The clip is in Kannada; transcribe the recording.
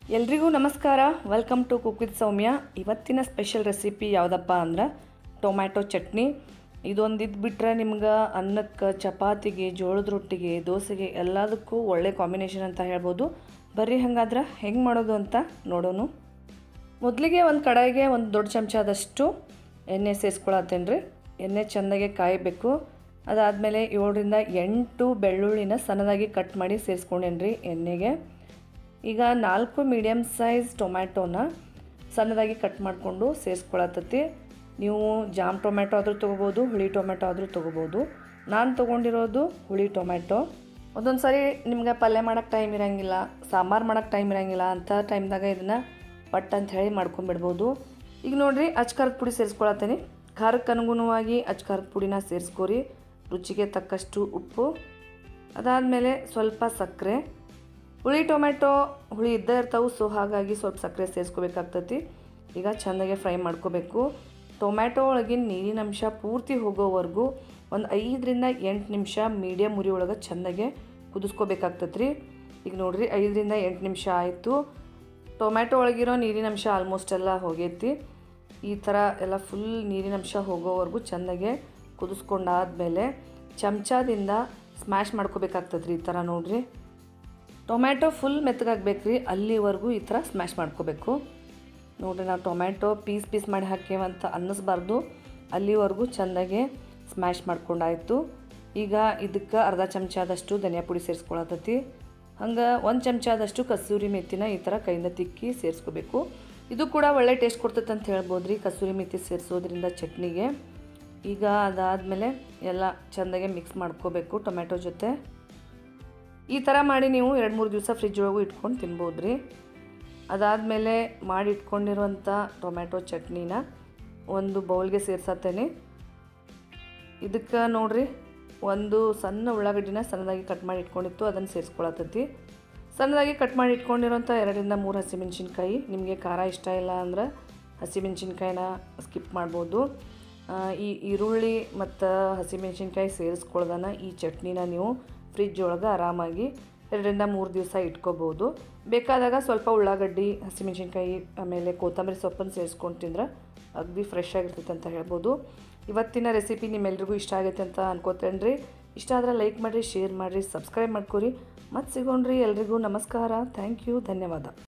ಎಲ್ರಿಗೂ ನಮಸ್ಕಾರ welcome to cook with Soumya ಇವತ್ತಿನ ಸ್ಪೆಷಲ್ ರೆಸಿಪಿ ಯಾವುದಪ್ಪ ಅಂದ್ರೆ ಟೊಮ್ಯಾಟೊ ಚಟ್ನಿ ಇದೊಂದು ಇದ್ಬಿಟ್ರೆ ನಿಮ್ಗೆ ಅನ್ನಕ್ಕೆ ಚಪಾತಿಗೆ ಜೋಳದ ರೊಟ್ಟಿಗೆ ದೋಸೆಗೆ ಎಲ್ಲದಕ್ಕೂ ಒಳ್ಳೆ ಕಾಂಬಿನೇಷನ್ ಅಂತ ಹೇಳ್ಬೋದು ಬರ್ರಿ ಹಂಗಾದ್ರೆ ಹೆಂಗೆ ಮಾಡೋದು ಅಂತ ನೋಡೋಣ ಮೊದಲಿಗೆ ಒಂದು ಕಡಾಯಿಗೆ ಒಂದು ದೊಡ್ಡ ಚಮಚದಷ್ಟು ಎಣ್ಣೆ ಸೇರಿಸ್ಕೊಳತ್ತೇನೆ ರೀ ಎಣ್ಣೆ ಚೆಂದಾಗೆ ಕಾಯಬೇಕು ಅದಾದಮೇಲೆ ಏಳರಿಂದ ಎಂಟು ಬೆಳ್ಳುಳ್ಳಿನ ಸಣ್ಣದಾಗಿ ಕಟ್ ಮಾಡಿ ಸೇರಿಸ್ಕೊಂಡೇನಿ ರೀ ಎಣ್ಣೆಗೆ ಈಗ ನಾಲ್ಕು ಮೀಡಿಯಮ್ ಸೈಜ್ ಟೊಮ್ಯಾಟೋನ ಸಣ್ಣದಾಗಿ ಕಟ್ ಮಾಡಿಕೊಂಡು ಸೇರಿಸ್ಕೊಳತ್ತತಿ ನೀವು ಜಾಮ್ ಟೊಮ್ಯಾಟೊ ಆದರೂ ತೊಗೋಬೋದು ಹುಳಿ ಟೊಮ್ಯಾಟೊ ಆದರೂ ತೊಗೋಬೋದು ನಾನು ತೊಗೊಂಡಿರೋದು ಹುಳಿ ಟೊಮ್ಯಾಟೊ ಒಂದೊಂದು ಸಾರಿ ನಿಮ್ಗೆ ಪಲ್ಯ ಮಾಡೋಕ್ಕೆ ಟೈಮ್ ಇರೋಂಗಿಲ್ಲ ಸಾಂಬಾರು ಮಾಡೋಕ್ಕೆ ಟೈಮ್ ಇರೋಂಗಿಲ್ಲ ಅಂಥ ಟೈಮ್ದಾಗ ಇದನ್ನು ಪಟ್ ಅಂತ ಹೇಳಿ ಮಾಡ್ಕೊಂಬಿಡ್ಬೋದು ಈಗ ನೋಡಿರಿ ಅಚ್ಕಾರದ ಪುಡಿ ಸೇರಿಸ್ಕೊಳತ್ತೀನಿ ಖಾರಕ್ಕೆ ಅನುಗುಣವಾಗಿ ಅಚ್ಕಾರದ ಪುಡಿನ ಸೇರಿಸ್ಕೊರಿ ರುಚಿಗೆ ತಕ್ಕಷ್ಟು ಉಪ್ಪು ಅದಾದಮೇಲೆ ಸ್ವಲ್ಪ ಸಕ್ಕರೆ ಹುಳಿ ಟೊಮೆಟೊ ಹುಳಿ ಇದ್ದೇ ಇರ್ತಾವೆ ಸೊ ಹಾಗಾಗಿ ಸ್ವಲ್ಪ ಸಕ್ಕರೆ ಸೇರಿಸ್ಕೋಬೇಕಾಗ್ತೈತಿ ಈಗ ಚೆಂದಾಗೆ ಫ್ರೈ ಮಾಡ್ಕೋಬೇಕು ಟೊಮ್ಯಾಟೊ ಒಳಗಿನ ನೀರಿನ ಅಂಶ ಪೂರ್ತಿ ಹೋಗೋವರೆಗೂ ಒಂದು ಐದರಿಂದ ಎಂಟು ನಿಮಿಷ ಮೀಡಿಯಮ್ ಉರಿ ಒಳಗೆ ಚೆಂದಾಗೆ ಕುದಿಸ್ಕೋಬೇಕಾಗ್ತೈತೆ ರೀ ಈಗ ನೋಡಿರಿ ಐದರಿಂದ ಎಂಟು ನಿಮಿಷ ಆಯಿತು ಟೊಮ್ಯಾಟೊ ಒಳಗಿರೋ ನೀರಿನ ಅಂಶ ಆಲ್ಮೋಸ್ಟ್ ಎಲ್ಲ ಹೋಗೈತಿ ಈ ಥರ ಎಲ್ಲ ಫುಲ್ ನೀರಿನ ಅಂಶ ಹೋಗೋವರೆಗೂ ಚೆಂದಾಗೆ ಕುದಿಸ್ಕೊಂಡಾದ್ಮೇಲೆ ಚಮಚದಿಂದ ಸ್ಮ್ಯಾಶ್ ಮಾಡ್ಕೋಬೇಕಾಗ್ತದೆ ರೀ ಈ ಥರ ನೋಡಿರಿ ಟೊಮ್ಯಾಟೊ ಫುಲ್ ಮೆತ್ತಗಾಗಬೇಕು ರೀ ಅಲ್ಲಿವರೆಗೂ ಈ ಥರ ಸ್ಮ್ಯಾಶ್ ಮಾಡ್ಕೋಬೇಕು ನೋಡಿರಿ ನಾವು ಟೊಮ್ಯಾಟೊ ಪೀಸ್ ಪೀಸ್ ಮಾಡಿ ಹಾಕೇವಂತ ಅನ್ನಿಸ್ಬಾರ್ದು ಅಲ್ಲಿವರೆಗೂ ಚೆಂದಾಗೆ ಸ್ಮ್ಯಾಶ್ ಮಾಡ್ಕೊಂಡಾಯಿತು ಈಗ ಇದಕ್ಕೆ ಅರ್ಧ ಚಮಚದಷ್ಟು ಧನಿಯಾ ಪುಡಿ ಸೇರಿಸ್ಕೊಳತೈತಿ ಹಂಗೆ ಒಂದು ಚಮಚದಷ್ಟು ಕಸೂರಿ ಮೆತ್ತಿನ ಈ ಥರ ಕೈಯಿಂದ ತಿಕ್ಕಿ ಸೇರಿಸ್ಕೋಬೇಕು ಇದು ಕೂಡ ಒಳ್ಳೆ ಟೇಸ್ಟ್ ಕೊಡ್ತೈತೆ ಅಂತ ಹೇಳ್ಬೋದು ರೀ ಕಸೂರಿ ಮೆತ್ತಿ ಸೇರಿಸೋದ್ರಿಂದ ಚಟ್ನಿಗೆ ಈಗ ಅದಾದಮೇಲೆ ಎಲ್ಲ ಚೆಂದಾಗೆ ಮಿಕ್ಸ್ ಮಾಡ್ಕೋಬೇಕು ಟೊಮ್ಯಾಟೊ ಜೊತೆ ಈ ಥರ ಮಾಡಿ ನೀವು ಎರಡು ಮೂರು ದಿವಸ ಫ್ರಿಜ್ ಒಳಗೂ ಇಟ್ಕೊಂಡು ತಿನ್ಬೋದು ರೀ ಅದಾದಮೇಲೆ ಮಾಡಿ ಇಟ್ಕೊಂಡಿರುವಂಥ ಟೊಮ್ಯಾಟೊ ಚಟ್ನಿನ ಒಂದು ಬೌಲ್ಗೆ ಸೇರ್ಸತ್ತೇನೆ ಇದಕ್ಕೆ ನೋಡ್ರಿ ಒಂದು ಸಣ್ಣ ಉಳ್ಳಾಗಡ್ಡಿನ ಸಣ್ಣದಾಗಿ ಕಟ್ ಮಾಡಿ ಇಟ್ಕೊಂಡಿತ್ತು ಅದನ್ನು ಸೇರಿಸ್ಕೊಳತೈತಿ ಸಣ್ಣದಾಗಿ ಕಟ್ ಮಾಡಿ ಇಟ್ಕೊಂಡಿರೋಂಥ ಎರಡರಿಂದ ಮೂರು ಹಸಿಮೆಣ್ಸಿನ್ಕಾಯಿ ನಿಮಗೆ ಖಾರ ಇಷ್ಟ ಇಲ್ಲ ಅಂದ್ರೆ ಹಸಿಮೆಣ್ಸಿನ್ಕಾಯಿನ ಸ್ಕಿಪ್ ಮಾಡ್ಬೋದು ಆ, ಈ ಈರುಳ್ಳಿ ಮತ್ತು ಹಸಿಮೆಣ್ಸಿನ್ಕಾಯಿ ಸೇರಿಸ್ಕೊಳ್ದನ ಈ ಚಟ್ನಿನ ನೀವು ಫ್ರಿಜ್ ಒಳಗೆ ಆರಾಮಾಗಿ ಎರಡರಿಂದ ಮೂರು ದಿವಸ ಇಟ್ಕೋಬೋದು ಬೇಕಾದಾಗ ಸ್ವಲ್ಪ ಉಳ್ಳಾಗಡ್ಡಿ ಹಸಿಮೆಣ್ಸಿನ್ಕಾಯಿ ಆಮೇಲೆ ಕೊತ್ತಂಬರಿ ಸೊಪ್ಪನ್ನು ಸೇರಿಸ್ಕೊಂಡು ತಿಂದ್ರೆ ಅಗದಿ ಫ್ರೆಶ್ ಆಗಿರ್ತೈತೆ ಅಂತ ಹೇಳ್ಬೋದು ಇವತ್ತಿನ ರೆಸಿಪಿ ನಿಮ್ಮೆಲ್ರಿಗೂ ಇಷ್ಟ ಆಗೈತೆ ಅಂತ ಅನ್ಕೋತೇನೆ ರೀ ಇಷ್ಟ ಆದರೆ ಲೈಕ್ ಮಾಡಿರಿ ಶೇರ್ ಮಾಡಿರಿ ಸಬ್ಸ್ಕ್ರೈಬ್ ಮಾಡ್ಕೊರಿ ಮತ್ತು ಸಿಗೋಣ್ರಿ ಎಲ್ರಿಗೂ ನಮಸ್ಕಾರ ಥ್ಯಾಂಕ್ ಯು ಧನ್ಯವಾದ